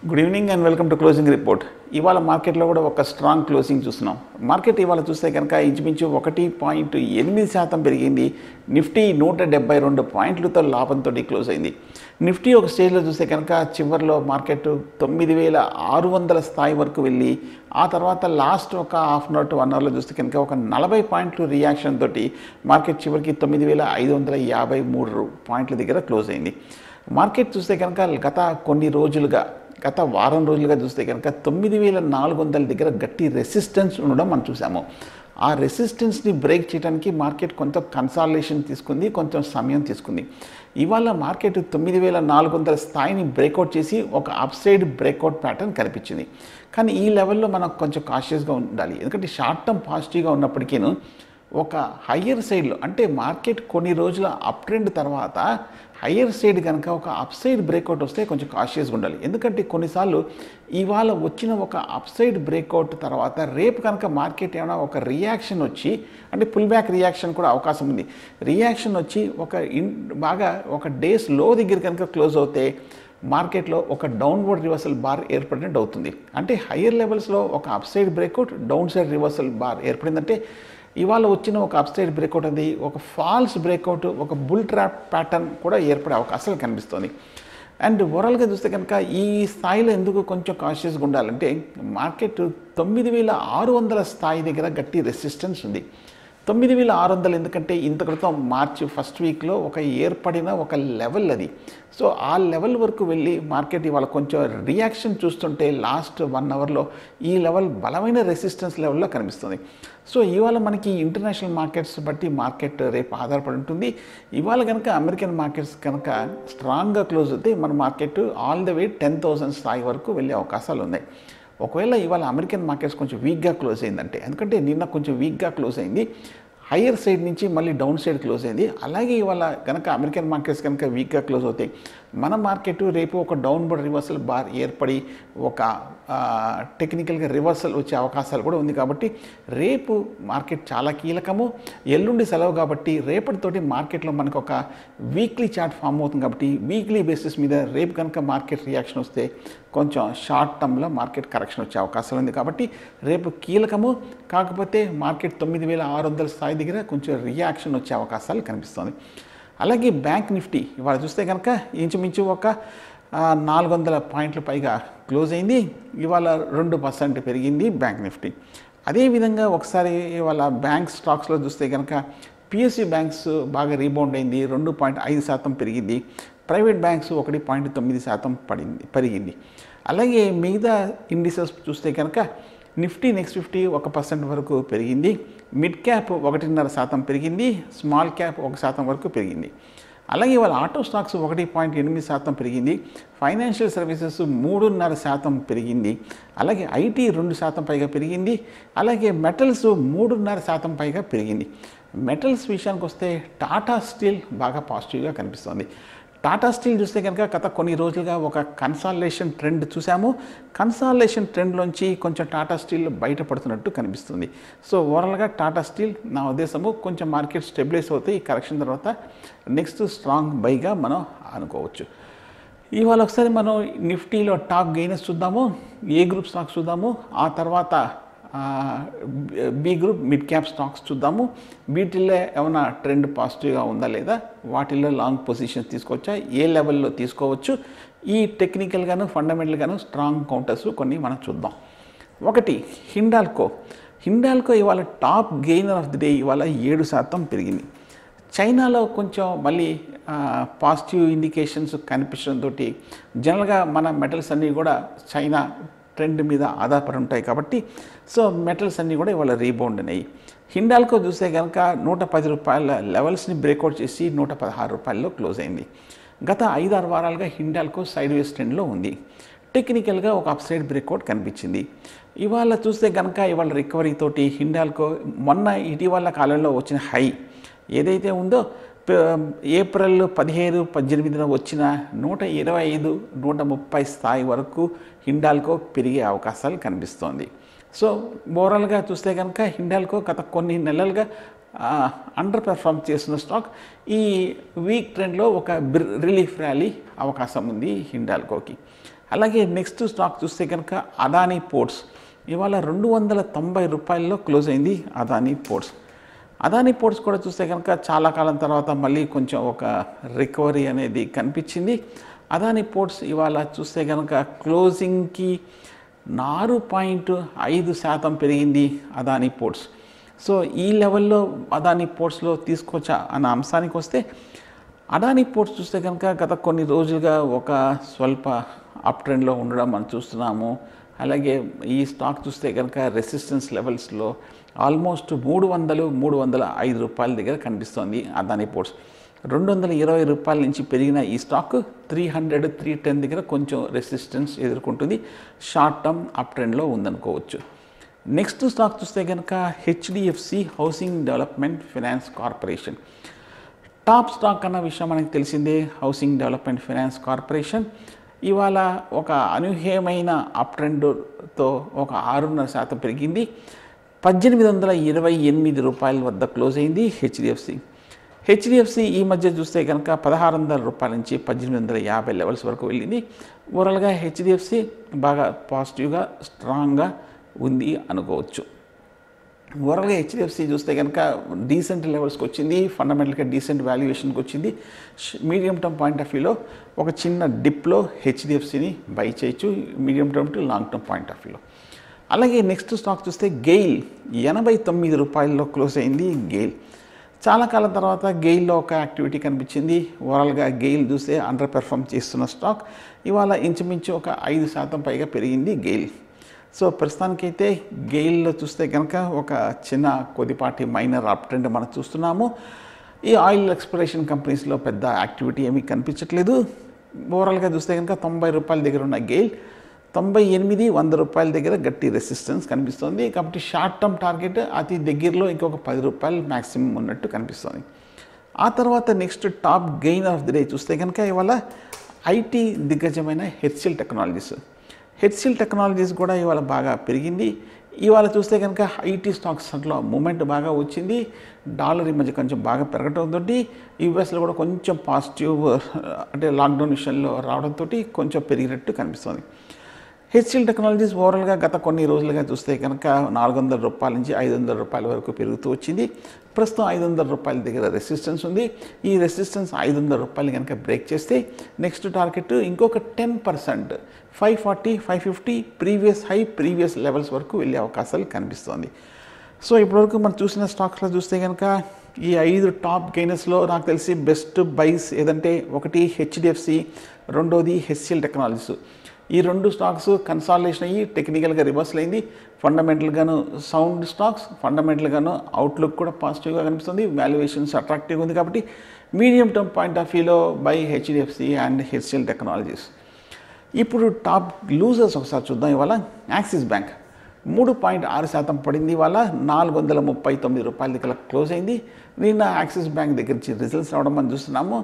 good evening and welcome to closing report ఇవాళ మార్కెట్లో కూడా ఒక స్ట్రాంగ్ క్లోజింగ్ చూస్తున్నాం మార్కెట్ ఇవాళ చూస్తే కనుక ఇంచుమించు ఒకటి పాయింట్ ఎనిమిది శాతం పెరిగింది నిఫ్టీ నూట డెబ్బై రెండు పాయింట్లతో లాభంతో క్లోజ్ అయింది నిఫ్టీ ఒక స్టేజ్లో చూస్తే కనుక చివరిలో మార్కెట్ తొమ్మిది వేల ఆరు వందల స్థాయి వరకు వెళ్ళి ఆ తర్వాత లాస్ట్ ఒక half an hour to one అవర్లో చూస్తే కనుక ఒక నలభై పాయింట్లు రియాక్షన్ తోటి మార్కెట్ చివరికి తొమ్మిది వేల ఐదు వందల యాభై మూడు పాయింట్ల దగ్గర క్లోజ్ అయింది మార్కెట్ చూస్తే కనుక గత కొన్ని రోజులుగా గత వారం రోజులుగా చూస్తే కనుక తొమ్మిది వేల నాలుగు వందల దగ్గర గట్టి రెసిస్టెన్స్ ఉండడం మనం చూసాము ఆ రెసిస్టెన్స్ని బ్రేక్ చేయడానికి మార్కెట్ కొంత కన్సాలేషన్ తీసుకుంది కొంచెం సమయం తీసుకుంది ఇవాళ మార్కెట్ తొమ్మిది వేల నాలుగు వందల స్థాయిని బ్రేక్అవుట్ చేసి ఒక అప్ సైడ్ బ్రేక్అవుట్ ప్యాటర్న్ కనిపించింది కానీ ఈ లెవెల్లో మనం కొంచెం కాషియస్గా ఉండాలి ఎందుకంటే షార్ట్ టర్మ్ పాజిటివ్గా ఉన్నప్పటికీను ఒక హయ్యర్ సైడ్లో అంటే మార్కెట్ కొన్ని రోజుల అప్ ట్రెండ్ తర్వాత హయ్యర్ సైడ్ కనుక ఒక అప్ సైడ్ బ్రేక్అవుట్ వస్తే కొంచెం కాషియస్గా ఉండాలి ఎందుకంటే కొన్నిసార్లు ఇవాళ వచ్చిన ఒక అప్ సైడ్ బ్రేక్అవుట్ తర్వాత రేపు కనుక మార్కెట్ ఏమైనా ఒక రియాక్షన్ వచ్చి అంటే పుల్ బ్యాక్ రియాక్షన్ కూడా అవకాశం ఉంది రియాక్షన్ వచ్చి ఒక ఇన్ బాగా ఒక డేస్ లో దగ్గర కనుక క్లోజ్ అవుతే మార్కెట్లో ఒక డౌన్వర్డ్ రివర్సల్ బార్ ఏర్పడినట్టు అవుతుంది అంటే హయ్యర్ లెవెల్స్లో ఒక up side breakout down side reversal bar ఏర్పడిందంటే ఇవాళ వచ్చిన ఒక అప్ సైడ్ బ్రేక్అవుట్ అది ఒక ఫాల్స్ బ్రేక్అవుట్ ఒక బుల్ ట్రాప్ ప్యాటర్న్ కూడా ఏర్పడే అవకాశాలు కనిపిస్తుంది అండ్ ఓవరాల్గా చూస్తే కనుక ఈ స్థాయిలో ఎందుకు కొంచెం కాన్షియస్గా ఉండాలంటే మార్కెట్ తొమ్మిది వేల ఆరు వందల స్థాయి దగ్గర గట్టి రెసిస్టెన్స్ ఉంది తొమ్మిది వేల ఆరు వందలు ఎందుకంటే ఇంత క్రితం మార్చి ఫస్ట్ వీక్లో ఒక ఏర్పడిన ఒక లెవెల్ అది సో ఆ లెవెల్ వరకు వెళ్ళి మార్కెట్ ఇవాళ కొంచెం రియాక్షన్ చూస్తుంటే లాస్ట్ వన్ అవర్లో ఈ లెవెల్ బలమైన రెసిస్టెన్స్ లెవెల్లో కనిపిస్తుంది సో ఇవాళ మనకి ఇంటర్నేషనల్ మార్కెట్స్ బట్టి మార్కెట్ రేపు ఆధారపడి ఉంటుంది ఇవాళ కనుక అమెరికన్ మార్కెట్స్ కనుక స్ట్రాంగ్గా క్లోజ్ అయితే మన market all the way ten thousand స్థాయి వరకు వెళ్ళే అవకాశాలు ఉన్నాయి ఒకవేళ ఇవాళ అమెరికన్ మార్కెట్స్ కొంచెం వీక్గా క్లోజ్ అయిందంటే ఎందుకంటే నిన్న కొంచెం వీక్గా క్లోజ్ అయింది హయ్యర్ సైడ్ నుంచి మళ్ళీ డౌన్ సైడ్ క్లోజ్ అయింది అలాగే ఇవాళ కనుక అమెరికన్ మార్కెట్స్ కనుక వీక్గా క్లోజ్ అవుతాయి మన మార్కెట్ రేపు ఒక డౌన్వర్డ్ రివర్సల్ బార్ ఏర్పడి ఒక టెక్నికల్గా రివర్సల్ వచ్చే అవకాశాలు కూడా ఉంది కాబట్టి రేపు మార్కెట్ చాలా కీలకము ఎల్లుండి సెలవు కాబట్టి రేపటితోటి మార్కెట్లో మనకు ఒక వీక్లీ చార్ట్ ఫామ్ అవుతుంది కాబట్టి వీక్లీ బేసిస్ మీద రేపు కనుక మార్కెట్ రియాక్షన్ వస్తే కొంచెం షార్ట్ టర్మ్లో మార్కెట్ కరెక్షన్ వచ్చే అవకాశం ఉంది కాబట్టి రేపు కీలకము కాకపోతే మార్కెట్ తొమ్మిది వేల ఆరు వందల స్థాయి దగ్గర కొంచెం రియాక్షన్ వచ్చే అవకాశాలు కనిపిస్తుంది అలాగే బ్యాంక్ నిఫ్టీ ఇవాళ చూస్తే కనుక ఇంచుమించు ఒక నాలుగు వందల పాయింట్ల పైగా క్లోజ్ అయింది ఇవాళ రెండు పర్సెంట్ పెరిగింది బ్యాంక్ నిఫ్టీ అదేవిధంగా ఒకసారి ఇవాళ బ్యాంక్ స్టాక్స్లో చూస్తే కనుక పిఎస్సి బ్యాంక్స్ బాగా రీబౌండ్ అయింది రెండు పాయింట్ ఐదు శాతం పెరిగింది ప్రైవేట్ బ్యాంక్స్ ఒకటి పాయింట్ తొమ్మిది శాతం పడింది పెరిగింది అలాగే మిగతా ఇండిసెస్ చూస్తే కనుక నిఫ్టీ నెక్స్ట్ ఫిఫ్టీ ఒక పర్సెంట్ వరకు పెరిగింది మిడ్ క్యాప్ ఒకటిన్నర శాతం పెరిగింది స్మాల్ క్యాప్ ఒక శాతం వరకు పెరిగింది అలాగే వాళ్ళ ఆటో స్టాక్స్ ఒకటి పాయింట్ ఎనిమిది శాతం పెరిగింది ఫైనాన్షియల్ సర్వీసెస్ మూడున్నర శాతం పెరిగింది అలాగే ఐటీ రెండు శాతం పైగా పెరిగింది అలాగే మెటల్స్ మూడున్నర శాతం పైగా పెరిగింది మెటల్స్ విషయానికి వస్తే టాటా స్టీల్ బాగా పాజిటివ్గా కనిపిస్తుంది టాటా స్టీల్ చూస్తే కనుక గత కొన్ని రోజులుగా ఒక కన్సాలేషన్ ట్రెండ్ చూసాము కన్సాలేషన్ ట్రెండ్లోంచి కొంచెం టాటా స్టీల్ బయటపడుతున్నట్టు కనిపిస్తుంది సో ఓవరాల్గా టాటా స్టీల్ నా ఉద్దేశము కొంచెం మార్కెట్ స్టెబిలైజ్ అవుతాయి ఈ కరెక్షన్ తర్వాత నెక్స్ట్ స్ట్రాంగ్ బైగా మనం అనుకోవచ్చు ఇవాళ ఒకసారి మనం నిఫ్టీలో టాప్ గెయినర్స్ చూద్దాము ఏ గ్రూప్ స్టాక్స్ చూద్దాము ఆ తర్వాత B group mid cap stocks చూద్దాము వీటిల్లో ఏమైనా ట్రెండ్ పాజిటివ్గా ఉందా లేదా వాటిల్లో లాంగ్ పొజిషన్స్ తీసుకోవచ్చా ఏ లెవెల్లో తీసుకోవచ్చు ఈ టెక్నికల్గాను ఫండమెంటల్గాను స్ట్రాంగ్ కౌంటర్స్ కొన్ని మనం చూద్దాం ఒకటి హిండాల్కో హిండాల్కో ఇవాళ top gainer of the day ఇవాళ ఏడు శాతం పెరిగింది చైనాలో కొంచెం మళ్ళీ పాజిటివ్ ఇండికేషన్స్ కనిపించడంతో జనరల్గా మన మెటల్స్ అన్నీ కూడా చైనా ట్రెండ్ మీద ఆధారపడి ఉంటాయి కాబట్టి సో మెటల్స్ అన్నీ కూడా ఇవాళ రీబౌండ్ అయినాయి హిండాల్కో చూస్తే కనుక నూట పది రూపాయల లెవెల్స్ని బ్రేక్అవుట్ చేసి నూట పదహారు రూపాయల్లో క్లోజ్ అయింది గత ఐదారు వారాలుగా హిండాల్కో సైడ్ వేస్ ట్రెండ్లో ఉంది టెక్నికల్గా ఒక అప్ సైడ్ బ్రేక్అవుట్ కనిపించింది ఇవాళ చూస్తే కనుక ఇవాళ రికవరీ తోటి హిండాల్కో మొన్న ఇటీవల కాలంలో వచ్చిన హై ఏదైతే ఉందో ఏప్రిల్ పదిహేను పద్దెనిమిదిన వచ్చిన నూట ఇరవై ఐదు నూట ముప్పై స్థాయి వరకు హిండాల్కో పెరిగే అవకాశాలు కనిపిస్తోంది సో ఓవరాల్గా చూస్తే కనుక హిండాల్కో గత కొన్ని నెలలుగా అండర్ పెర్ఫామ్ చేసిన స్టాక్ ఈ వీక్ ట్రెండ్లో ఒక రిలీఫ్ ర్యాలీ అవకాశం ఉంది హిండాల్కోకి అలాగే నెక్స్ట్ స్టాక్ చూస్తే కనుక అదానీ పోర్ట్స్ ఇవాళ రెండు వందల తొంభై రూపాయల్లో క్లోజ్ అయింది అదానీ పోర్ట్స్ అదానీ పోర్ట్స్ కూడా చూస్తే కనుక చాలా కాలం తర్వాత మళ్ళీ కొంచెం ఒక రికవరీ అనేది కనిపించింది అదానీ పోర్ట్స్ ఇవాళ చూస్తే కనుక క్లోజింగ్కి నాలుగు పాయింట్ ఐదు శాతం పెరిగింది అదానీ పోర్ట్స్ సో ఈ లెవెల్లో అదానీ పోర్ట్స్లో తీసుకొచ్చా అన్న అంశానికి వస్తే అదానీ పోర్ట్స్ చూస్తే కనుక గత కొన్ని రోజులుగా ఒక స్వల్ప అప్ ట్రెండ్లో ఉండడం మనం చూస్తున్నాము అలాగే ఈ స్టాక్ చూస్తే కనుక రెసిస్టెన్స్ లెవెల్స్లో ఆల్మోస్ట్ మూడు వందలు మూడు వందల ఐదు రూపాయల దగ్గర కనిపిస్తోంది అదానీ పోర్ట్స్ రెండు వందల ఇరవై రూపాయల నుంచి పెరిగిన ఈ stock three hundred three ten దగ్గర కొంచెం రెసిస్టెన్స్ ఎదుర్కొంటుంది షార్ట్ టర్మ్ అప్ ట్రెండ్లో ఉందనుకోవచ్చు నెక్స్ట్ స్టాక్ చూస్తే కనుక HDFC housing development finance corporation top stock అన్న విషయం మనకి తెలిసిందే హౌసింగ్ డెవలప్మెంట్ ఫైనాన్స్ కార్పొరేషన్ ఇవాళ ఒక అనూహ్యమైన అప్ ట్రెండ్తో ఒక ఆరున్నర శాతం పెరిగింది పద్దెనిమిది వందల ఇరవై ఎనిమిది రూపాయల వద్ద క్లోజ్ అయింది హెచ్డిఎఫ్సి హెచ్డిఎఫ్సి ఈ మధ్య చూస్తే కనుక పదహారు వందల రూపాయల నుంచి పద్దెనిమిది వందల యాభై లెవెల్స్ వరకు వెళ్ళింది ఓవరాల్గా హెచ్డిఎఫ్సి బాగా పాజిటివ్గా స్ట్రాంగ్గా ఉంది అనుకోవచ్చు ఓవరాల్గా హెచ్డిఎఫ్సి చూస్తే కనుక డీసెంట్ లెవెల్స్కి వచ్చింది ఫండమెంటల్గా డీసెంట్ వాల్యుయేషన్కి వచ్చింది మీడియం టర్మ్ పాయింట్ ఆఫ్ వ్యూలో ఒక చిన్న డిప్లో హెచ్డిఎఫ్సిని బై చేయొచ్చు medium term to long term point of వ్యూలో అలాగే నెక్స్ట్ స్టాక్ చూస్తే గెయిల్ ఎనభై తొమ్మిది రూపాయల్లో క్లోజ్ అయింది గెయిల్ చాలా కాలం తర్వాత గెయిల్లో ఒక యాక్టివిటీ కనిపించింది ఓవరాల్గా గెయిల్ చూస్తే అండర్ పెర్ఫామ్ చేస్తున్న స్టాక్ ఇవాళ ఇంచుమించు ఒక ఐదు శాతం పైగా పెరిగింది గెయిల్ సో ప్రస్తుతానికైతే గెయిల్లో చూస్తే కనుక ఒక చిన్న కొద్దిపాటి మైనర్ అప్ ట్రెండ్ మనం చూస్తున్నాము ఈ ఆయిల్ ఎక్స్ప్లోరేషన్ కంపెనీస్లో పెద్ద యాక్టివిటీ ఏమీ కనిపించట్లేదు ఓవరాల్గా చూస్తే కనుక తొంభై రూపాయల దగ్గర ఉన్న గెయిల్ తొంభై ఎనిమిది వంద రూపాయల దగ్గర గట్టి రెసిస్టెన్స్ కనిపిస్తుంది కాబట్టి షార్ట్ టర్మ్ టార్గెట్ అతి దగ్గరలో ఇంకొక పది రూపాయలు మ్యాక్సిమం ఉన్నట్టు కనిపిస్తుంది ఆ తర్వాత next top gain of the day చూస్తే కనుక ఇవాళ ఐటీ దిగ్గజమైన హెచ్సిల్ టెక్నాలజీస్ హెచ్సిల్ టెక్నాలజీస్ కూడా ఇవాళ బాగా పెరిగింది ఇవాళ చూస్తే కనుక ఐటీ స్టాక్స్ అట్లా మూమెంట్ బాగా వచ్చింది డాలర్ ఈ మధ్య కొంచెం బాగా పెరగడంతో యూఎస్లో కూడా కొంచెం పాజిటివ్ అంటే లాక్డౌన్ విషయంలో రావడంతో కొంచెం పెరిగినట్టు కనిపిస్తుంది హెచ్సిల్ టెక్నాలజీస్ ఓవరాల్గా గత కొన్ని రోజులుగా చూస్తే కనుక నాలుగు వందల రూపాయల నుంచి ఐదు వందల రూపాయల వరకు పెరుగుతూ వచ్చింది ప్రస్తుతం ఐదు వందల రూపాయల దగ్గర రెసిస్టెన్స్ ఉంది ఈ రెసిస్టెన్స్ ఐదు వందల రూపాయలు కనుక బ్రేక్ చేస్తే నెక్స్ట్ టార్గెట్ ఇంకొక ten percent five forty five fifty previous high previous levels వరకు వెళ్ళే అవకాశాలు కనిపిస్తుంది సో ఇప్పటివరకు మనం చూసిన స్టాక్స్లో చూస్తే కనుక ఈ ఐదు టాప్ గెయినర్స్లో నాకు తెలిసి బెస్ట్ బైస్ ఏదంటే ఒకటి హెచ్డిఎఫ్సి రెండోది హెచ్సిఎల్ టెక్నాలజీస్ ఈ రెండు స్టాక్స్ కన్సాలిడేషన్ అయ్యి టెక్నికల్గా రివర్సల్ అయింది ఫండమెంటల్గాను సౌండ్ స్టాక్స్ ఫండమెంటల్గాను అవుట్లుక్ కూడా పాజిటివ్గా కనిపిస్తుంది వాల్యుయేషన్స్ అట్రాక్టివ్గా ఉంది కాబట్టి మీడియం టర్మ్ పాయింట్ ఆఫ్ వ్యూలో buy HDFC and HCL technologies ఇప్పుడు టాప్ లూజర్స్ ఒకసారి చూద్దాం ఇవాళ యాక్సిస్ బ్యాంక్ మూడు పాయింట్ ఆరు శాతం పడింది ఇవాళ నాలుగు వందల ముప్పై తొమ్మిది రూపాయల దగ్గర క్లోజ్ అయింది నిన్న యాక్సిస్ బ్యాంక్ దగ్గర నుంచి రిజల్ట్స్ రావడం మనం చూస్తున్నాము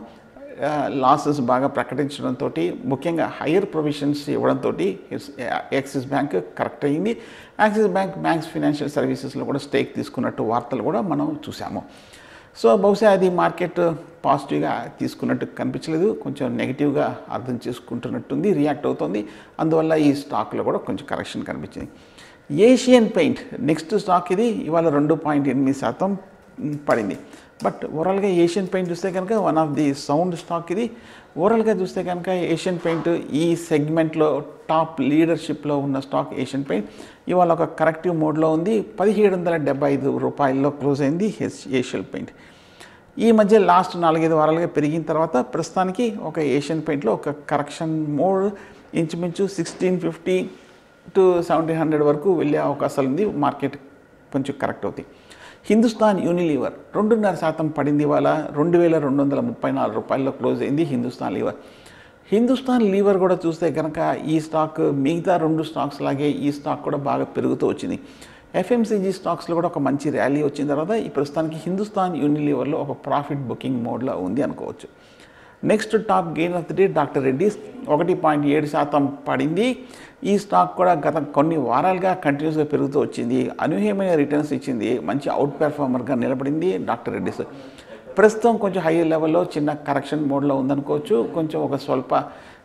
లాసెస్ బాగా ప్రకటించడంతో ముఖ్యంగా హయ్యర్ ప్రొవిజన్స్ ఇవ్వడంతో యాక్సిస్ బ్యాంక్ కరెక్ట్ అయ్యింది యాక్సిస్ బ్యాంక్ బ్యాంక్స్ ఫినాన్షియల్ సర్వీసెస్లో కూడా స్టేక్ తీసుకున్నట్టు వార్తలు కూడా మనం చూసాము సో బహుశా అది మార్కెట్ పాజిటివ్గా తీసుకున్నట్టు కనిపించలేదు కొంచెం నెగిటివ్గా అర్థం చేసుకుంటున్నట్టుంది రియాక్ట్ అవుతుంది అందువల్ల ఈ స్టాక్లో కూడా కొంచెం కరెక్షన్ కనిపించింది ఏషియన్ పెయింట్ నెక్స్ట్ స్టాక్ ఇది ఇవాళ రెండు పాయింట్ ఎనిమిది శాతం పడింది బట్ ఓవరాల్గా ఏషియన్ పెయింట్ చూస్తే కనుక one of the sound stock ఇది ఓవరాల్గా చూస్తే కనుక ఏషియన్ పెయింట్ ఈ సెగ్మెంట్లో టాప్ లీడర్షిప్లో ఉన్న స్టాక్ ఏషియన్ పెయింట్ ఇవాళ ఒక కరెక్టివ్ మోడ్లో ఉంది పదిహేడు వందల డెబ్బై ఐదు రూపాయల్లో క్లోజ్ అయింది ఏషియన్ పెయింట్ ఈ మధ్య లాస్ట్ నాలుగైదు వారాలుగా పెరిగిన తర్వాత ప్రస్తుతానికి ఒక ఏషియన్ పెయింట్లో ఒక కరెక్షన్ మోడ్ ఇంచుమించు sixteen fifty to seventeen hundred వరకు వెళ్ళే అవకాశాలు ఉంది మార్కెట్ కొంచెం కరెక్ట్ అవుతాయి హిందుస్థాన్ యూనిలీవర్ రెండున్నర శాతం పడింది ఇవాళ రెండు వేల రెండు వందల ముప్పై నాలుగు రూపాయల్లో క్లోజ్ అయింది హిందుస్థాన్ లీవర్ హిందుస్థాన్ లీవర్ కూడా చూస్తే కనుక ఈ స్టాక్ మిగతా రెండు స్టాక్స్ లాగే ఈ స్టాక్ కూడా బాగా పెరుగుతూ వచ్చింది ఎఫ్ఎంసీజీ స్టాక్స్లో కూడా ఒక మంచి ర్యాలీ వచ్చిన తర్వాత ఈ ప్రస్తుతానికి హిందుస్థాన్ యూనిలీవర్లో ఒక ప్రాఫిట్ బుకింగ్ మోడ్లో ఉంది అనుకోవచ్చు next top gain of the day doctor Reddy's ఒకటి పాయింట్ ఏడు శాతం పడింది ఈ స్టాక్ కూడా గత కొన్ని వారాలుగా కంటిన్యూస్గా పెరుగుతూ వచ్చింది అనూహ్యమైన రిటర్న్స్ ఇచ్చింది మంచి అవుట్ పెర్ఫార్మర్గా నిలబడింది డాక్టర్ రెడ్డిస్ ప్రస్తుతం కొంచెం హై లెవెల్లో చిన్న కరెక్షన్ మోడ్లో ఉందనుకోవచ్చు కొంచెం ఒక స్వల్ప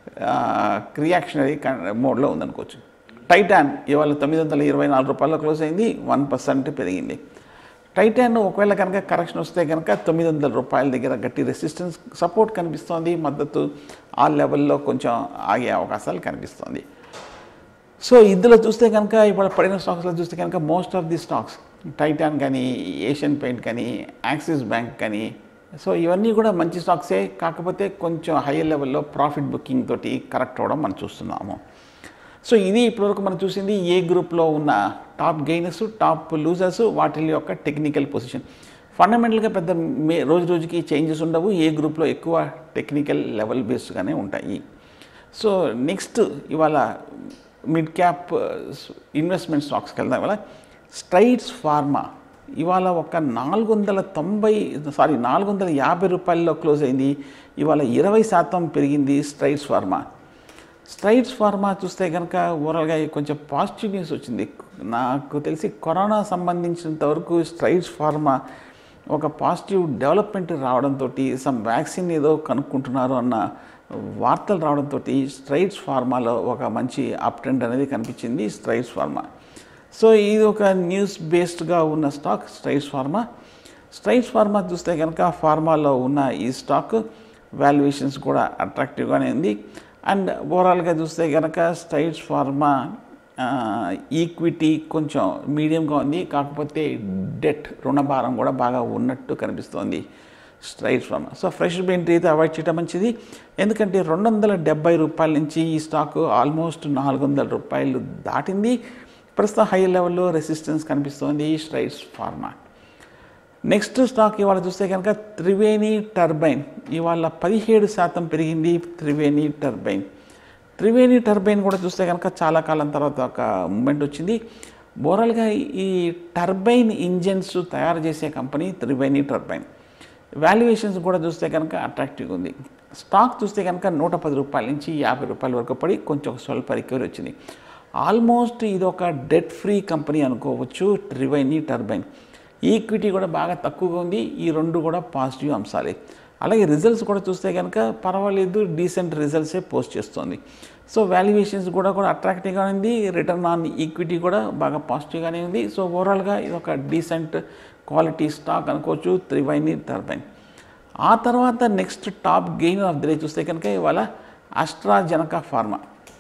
రియాక్షనరీ మోడ్లో ఉందనుకోవచ్చు టైటాన్ ఇవాళ తొమ్మిది వందల ఇరవై నాలుగు రూపాయల్లో క్లోజ్ అయింది వన్ పర్సెంట్ పెరిగింది టైటాన్ ఒకవేళ కనుక కరెక్షన్ వస్తే కనుక తొమ్మిది వందల రూపాయల దగ్గర గట్టి రెసిస్టెన్స్ సపోర్ట్ కనిపిస్తోంది మద్దతు ఆ లెవెల్లో కొంచెం ఆగే అవకాశాలు కనిపిస్తోంది సో ఇందులో చూస్తే కనుక ఇప్పుడు పడిన స్టాక్స్లో చూస్తే కనుక most of the stocks Titan కానీ ఏషియన్ పెయింట్ కానీ యాక్సిస్ బ్యాంక్ కానీ సో ఇవన్నీ కూడా మంచి స్టాక్సే కాకపోతే కొంచెం హైయర్ లెవెల్లో ప్రాఫిట్ బుకింగ్ తోటి కరెక్ట్ అవ్వడం మనం చూస్తున్నాము సో ఇది ఇప్పటివరకు మనం చూసింది ఏ గ్రూప్లో ఉన్న టాప్ గెయినర్స్ టాప్ లూజర్స్ వాటి యొక్క టెక్నికల్ పొజిషన్ ఫండమెంటల్గా పెద్ద మే రోజు రోజుకి చేంజెస్ ఉండవు ఏ గ్రూప్లో ఎక్కువ టెక్నికల్ లెవెల్ బేస్డ్గానే ఉంటాయి సో నెక్స్ట్ ఇవాళ మిడ్ క్యాప్ ఇన్వెస్ట్మెంట్ స్టాక్స్కి వెళ్దాం ఇవాళ స్ట్రైట్స్ ఫార్మా ఇవాళ ఒక నాలుగు వందల తొంభై సారీ నాలుగు వందల యాభై రూపాయల్లో క్లోజ్ అయింది ఇవాళ ఇరవై శాతం పెరిగింది స్ట్రైట్స్ ఫార్మా స్ట్రైట్స్ ఫార్మా చూస్తే కనుక ఓవరాల్గా కొంచెం పాజిటివ్ న్యూస్ వచ్చింది నాకు తెలిసి కరోనా సంబంధించినంత వరకు స్ట్రైట్స్ ఫార్మా ఒక పాజిటివ్ డెవలప్మెంట్ రావడంతో సమ్ వ్యాక్సిన్ ఏదో కనుక్కుంటున్నారు అన్న వార్తలు రావడంతో స్ట్రైట్స్ ఫార్మాలో ఒక మంచి అప్ ట్రెండ్ అనేది కనిపించింది స్ట్రైట్స్ ఫార్మా సో ఇది ఒక న్యూస్ బేస్డ్గా ఉన్న stock Strides pharma Strides pharma చూస్తే కనుక ఫార్మాలో ఉన్న ఈ స్టాక్ వాల్యుయేషన్స్ కూడా అట్రాక్టివ్గానే ఉంది అండ్ ఓవరాల్గా చూస్తే కనుక స్ట్రైట్స్ ఫార్మా ఈక్విటీ కొంచెం మీడియంగా ఉంది కాకపోతే డెట్ రుణభారం కూడా బాగా ఉన్నట్టు కనిపిస్తోంది Strides pharma so fresh entry అయితే అవాయిడ్ చేయడం మంచిది ఎందుకంటే రెండు వందల డెబ్బై రూపాయల నుంచి ఈ స్టాక్ ఆల్మోస్ట్ నాలుగు వందల రూపాయలు దాటింది ప్రస్తుతం హై లెవెల్లో రెసిస్టెన్స్ కనిపిస్తోంది స్ట్రైట్స్ ఫార్మా నెక్స్ట్ స్టాక్ ఇవాళ చూస్తే కనుక త్రివేణి టర్బైన్ ఇవాళ పదిహేడు శాతం పెరిగింది త్రివేణి టర్బైన్ త్రివేణి టర్బైన్ కూడా చూస్తే కనుక చాలా కాలం తర్వాత ఒక మూమెంట్ వచ్చింది ఓవరాల్గా ఈ టర్బైన్ ఇంజన్స్ తయారు చేసే కంపెనీ త్రివేణి టర్బైన్ వాల్యుయేషన్స్ కూడా చూస్తే కనుక అట్రాక్టివ్గా ఉంది స్టాక్ చూస్తే కనుక నూట పది రూపాయల నుంచి యాభై రూపాయల వరకు పడి కొంచెం స్వల్ప రికవరీ వచ్చింది ఆల్మోస్ట్ ఇది ఒక డెట్ ఫ్రీ కంపెనీ అనుకోవచ్చు ట్రివైని టర్బైన్ ఈక్విటీ కూడా బాగా తక్కువగా ఉంది ఈ రెండు కూడా పాజిటివ్ అంశాలే అలాగే రిజల్ట్స్ కూడా చూస్తే కనుక పర్వాలేదు డీసెంట్ రిజల్ట్సే పోస్ట్ చేస్తుంది సో వాల్యుయేషన్స్ కూడా కూడా అట్రాక్టివ్గా ఉంది రిటర్న్ ఆన్ ఈక్విటీ కూడా బాగా పాజిటివ్గానే ఉంది సో ఓవరాల్గా ఇది ఒక డీసెంట్ క్వాలిటీ స్టాక్ అనుకోవచ్చు త్రివైని టర్బైన్ ఆ తర్వాత next top gain of the day చూస్తే కనుక ఇవాళ అస్ట్రాజనకా ఫార్మా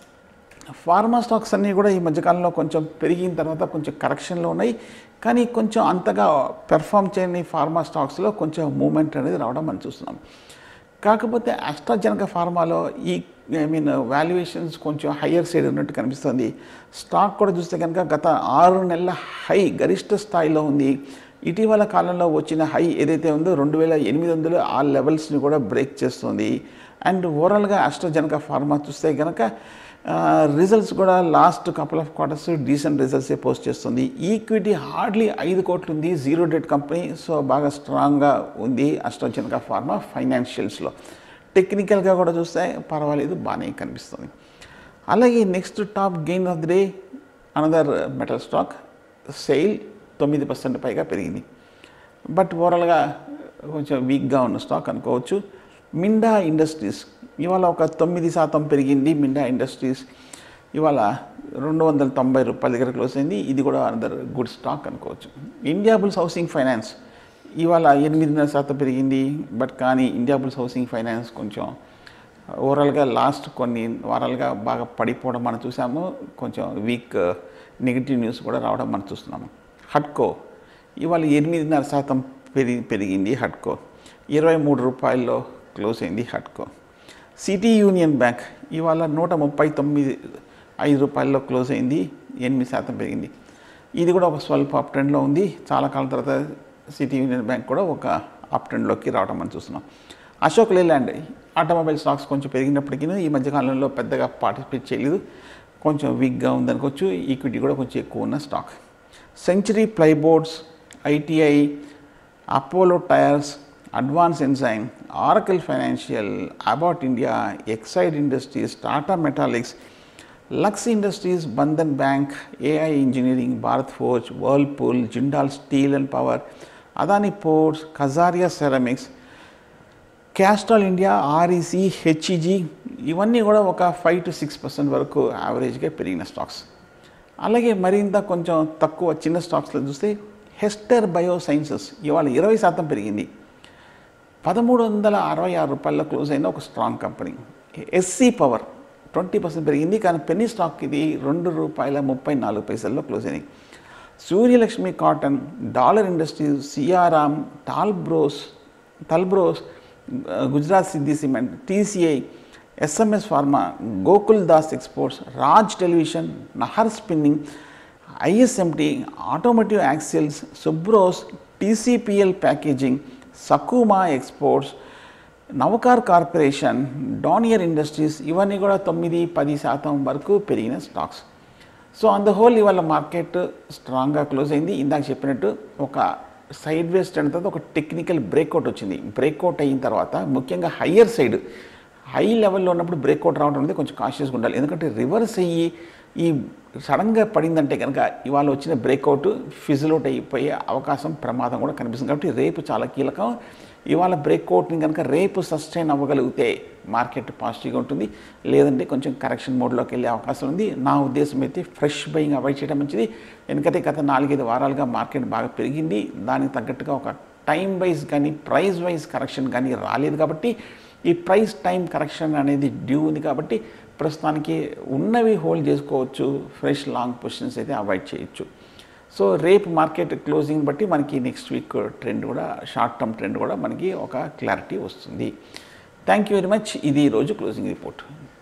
ఫార్మా స్టాక్స్ అన్నీ కూడా ఈ మధ్యకాలంలో కొంచెం పెరిగిన తర్వాత కొంచెం కరెక్షన్లో ఉన్నాయి కానీ కొంచెం అంతగా పెర్ఫామ్ చేయని ఫార్మా స్టాక్స్లో కొంచెం మూమెంట్ అనేది రావడం మనం చూస్తున్నాం కాకపోతే అస్ట్రాజనక ఫార్మాలో ఈ ఐ మీన్ వాల్యుయేషన్స్ కొంచెం హయ్యర్ సైడ్ ఉన్నట్టు కనిపిస్తుంది స్టాక్ కూడా చూస్తే కనుక గత ఆరు నెలల హై గరిష్ట స్థాయిలో ఉంది ఇటీవల కాలంలో వచ్చిన హై ఏదైతే ఉందో రెండు వేల ఎనిమిది వందలు ఆ లెవెల్స్ని కూడా బ్రేక్ చేస్తుంది అండ్ ఓవరాల్గా అస్ట్రాజనక ఫార్మా చూస్తే కనుక రిజల్ట్స్ కూడా last couple of quarters decent రిజల్ట్సే పోస్ట్ చేస్తుంది ఈక్విటీ హార్డ్లీ ఐదు కోట్లు ఉంది జీరో డెట్ కంపెనీ సో బాగా స్ట్రాంగ్గా ఉంది అస్ట్రాజనక ఫార్మా ఫైనాన్షియల్స్లో టెక్నికల్గా కూడా చూస్తే పర్వాలేదు బాగానే కనిపిస్తుంది అలాగే next top gain of the day another metal stock SAIL తొమ్మిది పర్సెంట్ పైగా పెరిగింది బట్ ఓవరాల్గా కొంచెం వీక్గా ఉన్న స్టాక్ అనుకోవచ్చు మిండా ఇండస్ట్రీస్ ఇవాళ ఒక తొమ్మిది శాతం పెరిగింది మిండా ఇండస్ట్రీస్ ఇవాళ రెండు వందల తొంభై రూపాయల దగ్గర క్లోజ్ అయింది ఇది కూడా అందరు గుడ్ స్టాక్ అనుకోవచ్చు ఇండియా బుల్స్ హౌసింగ్ ఫైనాన్స్ ఇవాళ ఎనిమిదిన్నర శాతం పెరిగింది బట్ కానీ ఇండియా బుల్స్ హౌసింగ్ ఫైనాన్స్ కొంచెం ఓవరాల్గా లాస్ట్ కొన్ని వారాలుగా బాగా పడిపోవడం మనం చూసాము కొంచెం వీక్ నెగిటివ్ న్యూస్ కూడా రావడం మనం చూస్తున్నాము హట్కో ఇవాళ ఎనిమిదిన్నర శాతం పెరిగి పెరిగింది హట్కో ఇరవై మూడు రూపాయల్లో క్లోజ్ అయింది హట్కో సిటీ యూనియన్ బ్యాంక్ ఇవాళ నూట ముప్పై తొమ్మిది ఐదు రూపాయల్లో క్లోజ్ అయింది ఎనిమిది శాతం పెరిగింది ఇది కూడా ఒక స్వల్ప అప్ ట్రెండ్లో ఉంది చాలా కాలం తర్వాత సిటీ యూనియన్ బ్యాంక్ కూడా ఒక అప్ ట్రెండ్లోకి రావడం మనం చూస్తున్నాం అశోక్ లేలాండ్ ఆటోమొబైల్ స్టాక్స్ కొంచెం పెరిగినప్పటికీ ఈ మధ్యకాలంలో పెద్దగా పార్టిసిపేట్ చేయలేదు కొంచెం వీక్గా ఉందనుకోవచ్చు ఈక్విటీ కూడా కొంచెం ఎక్కువ ఉన్న stock century plyboards ITI Apollo tyres advance enzyme Oracle financial Abbott India Exide industries Tata metaliks Lux industries Bandhan bank AI engineering Bharat forge Whirlpool Jindal steel and power Adani ports Kajaria ceramics Castrol India REC HEG ఇవన్నీ కూడా ఒక five to six percent వరకు యావరేజ్గా పెరిగిన stocks అలాగే మరింత కొంచెం తక్కువ చిన్న స్టాక్స్లో చూస్తే హెస్టర్ బయో సైన్సెస్ ఇవాళ ఇరవై శాతం పెరిగింది పదమూడు వందల అరవై ఆరు రూపాయల్లో క్లోజ్ అయిన ఒక strong company SC power twenty percent పెరిగింది కానీ పెన్నీ స్టాక్ ఇది రెండు రూపాయల ముప్పై నాలుగు పైసల్లో క్లోజ్ అయినాయి Suryalakshmi cotton dollar industries CRM Talbros Talbros Gujarat Siddhi cement TCI SMS pharma Gokul Das exports Raj television Nahar spinning ISMT automotive axles Subros TCPL packaging Sakuma exports Navkar corporation Donear industries ఇవన్నీ కూడా తొమ్మిది పది శాతం వరకు పెరిగిన stocks so on the whole ఇవాళ మార్కెట్ స్ట్రాంగ్గా క్లోజ్ అయింది ఇందాక చెప్పినట్టు ఒక సైడ్ వేస్ ట్రెండ్ తర్వాత ఒక టెక్నికల్ బ్రేక్అవుట్ వచ్చింది బ్రేక్అవుట్ అయిన తర్వాత ముఖ్యంగా హయ్యర్ సైడ్ హై లెవెల్లో ఉన్నప్పుడు బ్రేక్అవుట్ రావడం అనేది కొంచెం కాషియస్గా ఉండాలి ఎందుకంటే రివర్స్ అయ్యి ఈ సడన్గా పడిందంటే కనుక ఇవాళ వచ్చిన బ్రేక్అవుట్ ఫిజిల్ అయిపోయే అవకాశం ప్రమాదం కూడా కనిపిస్తుంది కాబట్టి రేపు చాలా కీలకం ఇవాళ బ్రేక్అవుట్ని కనుక రేపు సస్టైన్ అవ్వగలిగితే మార్కెట్ పాజిటివ్గా ఉంటుంది లేదంటే కొంచెం కరెక్షన్ మోడ్లోకి వెళ్ళే అవకాశం ఉంది నా ఉద్దేశం అయితే ఫ్రెష్ బయింగ్ అవాయిడ్ చేయడం మంచిది ఎందుకంటే గత నాలుగైదు వారాలుగా మార్కెట్ బాగా పెరిగింది దానికి తగ్గట్టుగా ఒక టైం వైజ్ కానీ ప్రైస్ వైజ్ కరెక్షన్ కానీ రాలేదు కాబట్టి ఈ ప్రైస్ టైం కరెక్షన్ అనేది డ్యూ ఉంది కాబట్టి ప్రస్తుతానికి ఉన్నవి హోల్డ్ చేసుకోవచ్చు ఫ్రెష్ లాంగ్ పొజిషన్స్ అయితే అవాయిడ్ చేయొచ్చు సో రేపు మార్కెట్ క్లోజింగ్ బట్టి మనకి నెక్స్ట్ వీక్ ట్రెండ్ కూడా షార్ట్ టర్మ్ ట్రెండ్ కూడా మనకి ఒక క్లారిటీ వస్తుంది థ్యాంక్ యూ వెరీ మచ్ ఇది ఈరోజు క్లోజింగ్ రిపోర్ట్